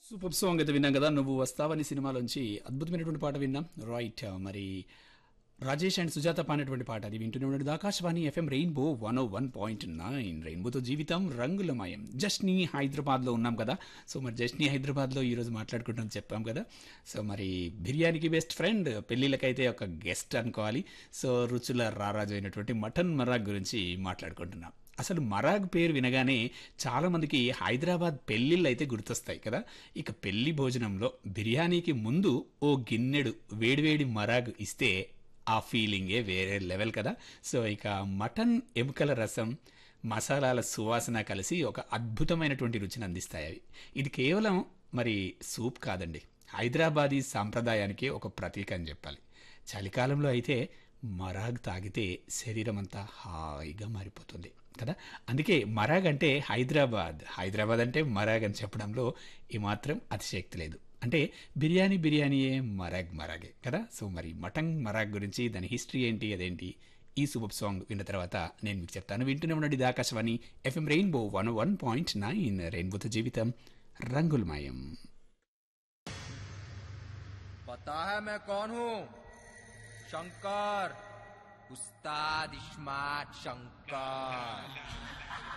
super song అయితే విన్నాం కదా నువ్వు వస్తావని సినిమాలోంచి అద్భుతమైనటువంటి పాట విన్నాం రైట్ మరి రాజేష్ అండ్ సుజాత పాడినటువంటి పాట అది వింటూనే ఉండేది Akashvani FM rainbow one O one point nine రెయిన్బోతో జీవితం రంగులమయం జస్ట్ని హైదరాబాద్లో ఉన్నాం కదా సో మరి జస్ట్ని హైదరాబాద్లో ఈరోజు మాట్లాడుకుంటాం చెప్పాం కదా సో మరి బిర్యానీకి బెస్ట్ ఫ్రెండ్ పెళ్ళిళ్ళకైతే ఒక గెస్ట్ అనుకోవాలి సో రుచుల రారాజు అయినటువంటి మటన్ మరాగ్ గురించి మాట్లాడుకుంటున్నాం అసలు మరాగ్ పేరు వినగానే చాలా మందికి హైదరాబాద్ పెళ్ళిళ్ళు అయితే గుర్తొస్తాయి కదా ఇక పెళ్లి భోజనంలో బిర్యానీకి ముందు ఓ గిన్నెడు వేడివేడి మరాగ్ ఇస్తే ఆ ఫీలింగే వేరే లెవెల్ కదా సో ఇక మటన్ ఎముకల రసం మసాలాల సువాసన కలిసి ఒక అద్భుతమైనటువంటి రుచిని అందిస్తాయి అవి ఇది కేవలం మరి సూప్ కాదండి హైదరాబాదీ సాంప్రదాయానికి ఒక ప్రతీక అని చెప్పాలి చలికాలంలో అయితే మరాగ్ తాగితే శరీరం అంతా హాయిగా మారిపోతుంది కదా అందుకే మరాగ్ అంటే హైదరాబాద్ హైదరాబాద్ అంటే మరాగ్ అని చెప్పడంలో ఏమాత్రం అతిశక్తి లేదు అంటే బిర్యానీ బిర్యానీయే మరాగ్ మరాగే కదా సో మరి మటన్ మరాగ్ గురించి దాని హిస్టరీ ఏంటి అదేంటి ఈ సూపర్ సాంగ్ విన్న తర్వాత నేను మీకు చెప్తాను వింటూనే ఉండండి ఇది Akashvani FM rainbow one one point nine రెయిన్బోతో జీవితం రంగులమయం पता है मैं कौन हूँ शंकर उस्ताद इस्मार्ट शंकर